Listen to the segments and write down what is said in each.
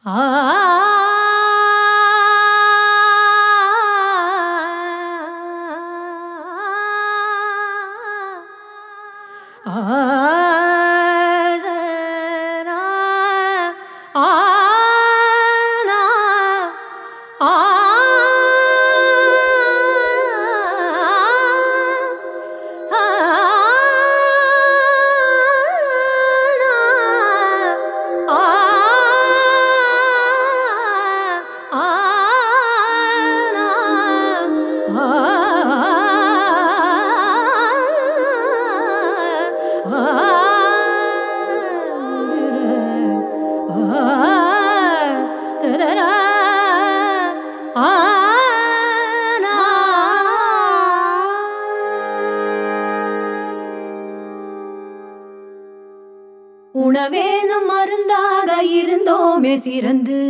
உணவேனும் மருந்தாக இருந்தோமே சிறந்து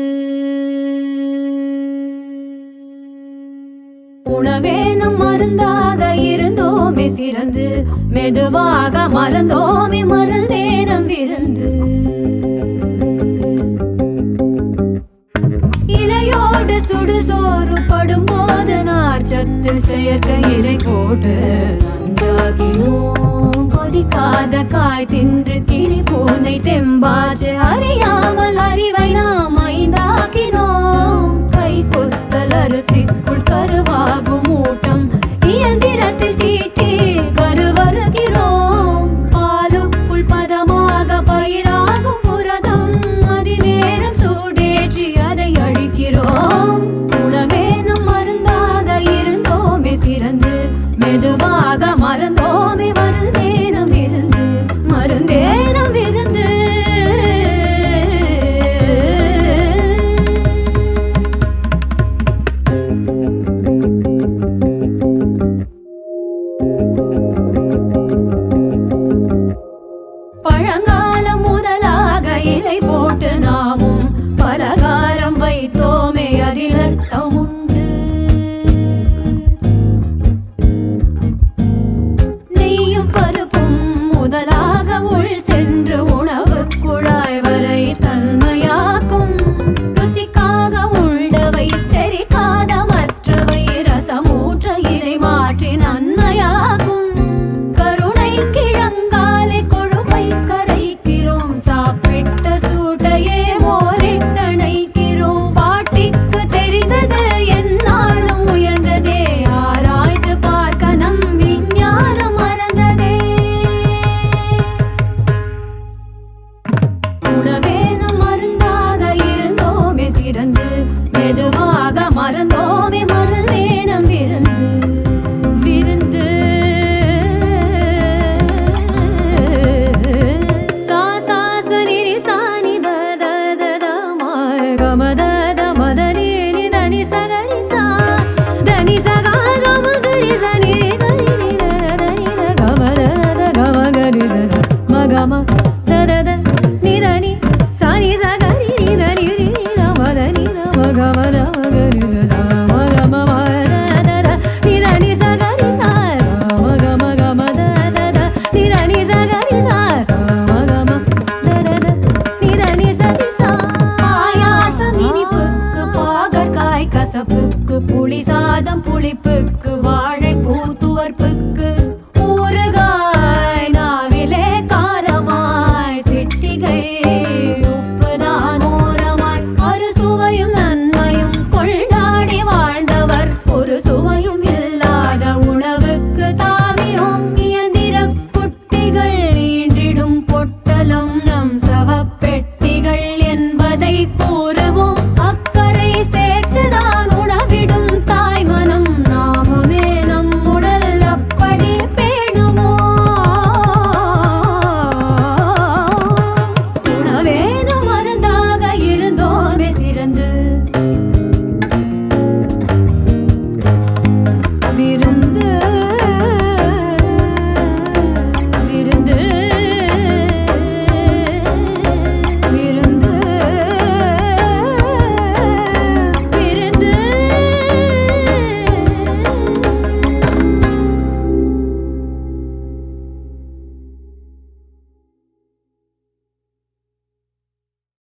உணவேனும் மருந்தாக இருந்தோமே சிறந்து மெதுவாக மறந்தோமே மருந்தேனம் விருந்து இலையோடு சுடுசோறு படும்போது நார்ச்சத்து செயற்கை இலை போட்டு நஞ்சாகினோம் கொதிக்காத காய் தின்று கிளி பூனை தெம்பாச்சு அறியாமல் அறிவை நாம் ஐந்தாக்கினோம் கை கொத்தல் அரிசிக்குள் கருவாகும் ஊட்டம் இயந்திரத்தில் தீட்டி கருவருகிறோம் பாலுக்குள் பதமாக பயிராகும் புரதம் அதிநேரம் சூடேற்றி அதை அழிக்கிறோம் உணவேனும் மருந்தாக இருந்தோமே சிறந்து மெதுவாக மறந்தோமே மருந்தேனம் இருந்து மருந்தேனம் இருந்து பழங்காலம் முதலாக இலை போட்டு நாமும் பலகாரம் வைத்தோமே அதில் அர்த்தம் உண்டு நெய்யும் பருப்பும் முதலாக உள் சென்று உணவு குழாய் வரை தன்மையாக்கும் ருசிக்காக உள்ளவை செரிக்காத மற்றவை ரசமூற்ற இதை மாற்றி நன்மையாகும் கருணை கிழங்காலை கொழுப்பை கரைக்கிறோம் சாப்பிட்ட சூட்டையே மோரிட்டணைக்கிறோம் பாட்டிக்கு தெரிந்தது என்னாலும் உயர்ந்ததே ஆராய்ந்து பார்க்க நம் விஞ்ஞானம் மறந்ததே உணவேனும் மருந்தாக இருந்தோமே சிறந்து மெதுவாக மறந்தோமே மருந்தேனம் விருந்து விருந்து சா சா ச நி ரி சா நி த த த த ம க ம த த ம த நி நி த நி ச க ரி சா த நி ச க க ம க ரி ச நி ரி க ரி நி த த த நி த க ம த த க ம க ரி ச ச ம க ம த த த நி த நி சா நி ச க ரி நி த நி ரி நி த ம த நி த ம க ம த ம க ரி ச ச ம க ம ம த த த நி த நி ச க ரி சா ச ம க ம க ம த த த நி த நி ச க ரி சா ச ம க ம த த த நி த நி ச ரி சா பாயாசம் இனிப்புக்கு பாகற்காய் கசப்புக்கு புளி சாதம் புளிப்புக்கு வாழை